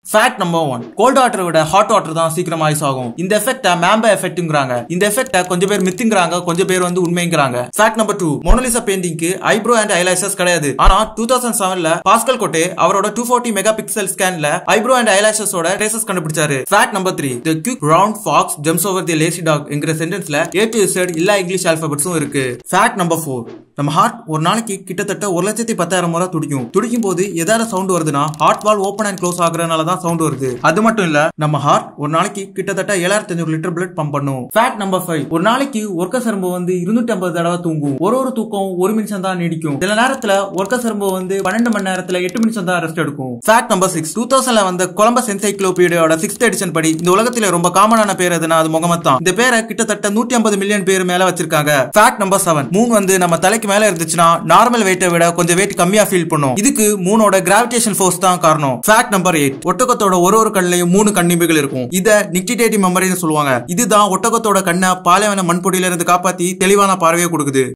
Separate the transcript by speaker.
Speaker 1: fact number one gold வாட்டரை விட hot water தான் சீக்கிரம் ஐஸ் ஆகும் இந்த எஃபெக்ட மேம்ப எஃபெக்ட்ங்கிறாங்க இந்த எஃபெக்ட கொஞ்சம் பேர் மித்துங்கிறாங்க கொஞ்சம் பேர் வந்து உண்மைங்கிறாங்க ஃபேக்ட் நம்பர் டூ மொனலிசா பெயிண்டிங்க்கு ஐப்ரோ அண்ட் ஐலாஷஸ் கிடையாது ஆனா டூ தௌசண்ட் செவன்ல பாஸ்கல் கோட்டே அவரோட டூ ஃபோர்ட்டி மெகா பிக்சல் ஸ்கேன்ல ஐப்ரோ அண்ட் ஐலாஷஸோட ட்ரேசஸ் கண்டுபிடிச்சாரு fact number three the quick round fox jumps over the lazy dog என்கிற சென்டென்ஸ்ல ஏ டு இசட் எல்லா இங்கிலீஷ் ஆல்பபெட்ஸும் இருக்கு ஃபேக்ட் நம்பர் ஃபோர் நம்ம ஹார்ட் ஒரு நாளைக்கு கிட்டத்தட்ட ஒரு லட்சத்தி பத்தாயிரம் முறை துடிக்கும் துடிக்கும் போது எதால சவுண்ட் வருதுன்னா heart wall open and close ஆகுறதுனால தான் சவுண்ட் வருது அது மட்டும் இல்ல நம்ம ஹார்ட் ஒரு நாளைக்கு கிட்டத்தட்ட ஏழாயிரத்தி அஞ்சூறு லிட்டர் பிளட் பம்ப் பண்ணும் ஃபேக்ட் நம்பர் ஃபைவ் ஒரு நாளைக்கு ஒர்க்க சரும்பு வந்து இருநூத்தி ஐம்பது தடவை தூங்கும் ஒரு ஒரு தூக்கம் ஒரு நிமிஷம் தான் நீடிக்கும் சில நேரத்துல ஒர்க்க சரும்பு வந்து பன்னெண்டு மணி நேரத்துல எட்டு நிமிஷம் தான் ரெஸ்ட் எடுக்கும் ஃபேக்ட் நம்பர் சிக்ஸ் டூ தௌசண்ட்ல வந்த கொலம்பஸ் என்சைக்ளோபீடியோட சிக்ஸ்த் எடிஷன் படி இந்த உலகத்துல ரொம்ப காமனான பேர் எதுனா அது முகமது தான் இந்த பேரை கிட்டத்தட்ட நூத்தி ஐம்பது மில்லியன் பேர் மேல வச்சிருக்காங்க ஃபேக்ட் நம்பர் செவன் மூன் வந்து நம்ம தலைக்கு மேல இருந்துச்சுன்னா நார்மல் வெயிட்டை விட கொஞ்சம் வெயிட் கம்மியா ஃபீல் பண்ணும் இதுக்கு மூனோட கிராவிடேஷன் ஃபோர்ஸ் தான் காரணம் ஃபேக்ட் நம்பர் எயிட் ஒட்டகத்தோட ஒரு ஒரு கண்ணிலையும் மூணு கண்ணிமைகள் இருக்கும் இத நிக்டிடேட்டி மெமரின்னு சொல்லுவாங்க இதுதான் ஒட்டகத்தோட கண்ணை பாலைவன மண்பொடியில இருந்து காப்பாத்தி தெளிவான பார்வையை கொடுக்குது